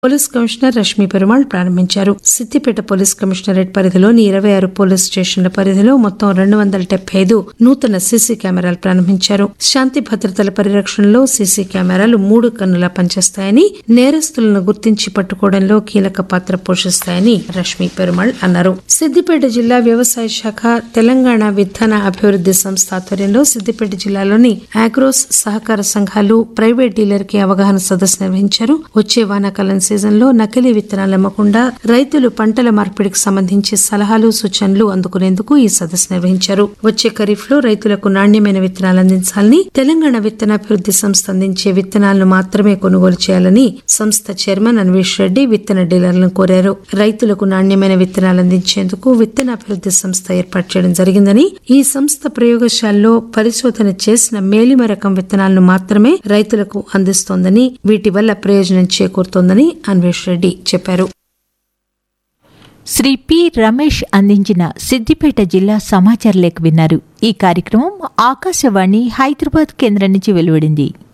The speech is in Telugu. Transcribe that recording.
పోలీస్ కమిషనర్ రష్మి పెరుమాళ్ ప్రారంభించారు సిద్దిపేట పోలీస్ కమిషనరేట్ పరిధిలోని ఇరవై ఆరు పోలీస్ స్టేషన్ల పరిధిలో మొత్తం రెండు వందల డెబ్బై ఐదు నూతన సీసీ కెమెరాలు ప్రారంభించారు శాంతి భద్రతల పరిరక్షణలో సీసీ కెమెరాలు మూడు కన్నులా పనిచేస్తాయని నేరస్తులను గుర్తించి పట్టుకోవడంలో కీలక పాత్ర పోషిస్తాయని రష్మి పెరుమాళ్ అన్నారు సిద్దిపేట జిల్లా వ్యవసాయ శాఖ తెలంగాణ విధాన అభివృద్ది సంస్థ ఆధ్వర్యంలో సిద్దిపేట జిల్లాలోని ఆగ్రోస్ సహకార సంఘాలు ప్రైవేట్ డీలర్ కి అవగాహన సదస్సు నిర్వహించారు వచ్చే వానాకాలం సీజన్లో నకిలీ విత్తనాలు అమ్మకుండా రైతులు పంటల మార్పిడికి సంబంధించి సలహాలు సూచనలు అందుకునేందుకు ఈ సదస్సు నిర్వహించారు వచ్చే ఖరీఫ్ లో రైతులకు నాణ్యమైన విత్తనాలు అందించాలని తెలంగాణ విత్తనాభివృద్ది సంస్థ అందించే విత్తనాలను మాత్రమే కొనుగోలు చేయాలని సంస్థ చైర్మన్ అన్వేష్ రెడ్డి విత్తన డీలర్లను కోరారు రైతులకు నాణ్యమైన విత్తనాలు అందించేందుకు విత్తనాభివృద్ది సంస్థ ఏర్పాటు చేయడం జరిగిందని ఈ సంస్థ ప్రయోగశాలలో పరిశోధన చేసిన మేలిమ రకం విత్తనాలను మాత్రమే రైతులకు అందిస్తోందని వీటి వల్ల ప్రయోజనం చేకూరుతోందని అన్వేష్ రెడ్డి చెప్పారు శ్రీ పి రమేష్ అందించిన సిద్దిపేట జిల్లా సమాచార లేఖ విన్నారు ఈ కార్యక్రమం ఆకాశవాణి హైదరాబాద్ కేంద్రం నుంచి వెలువడింది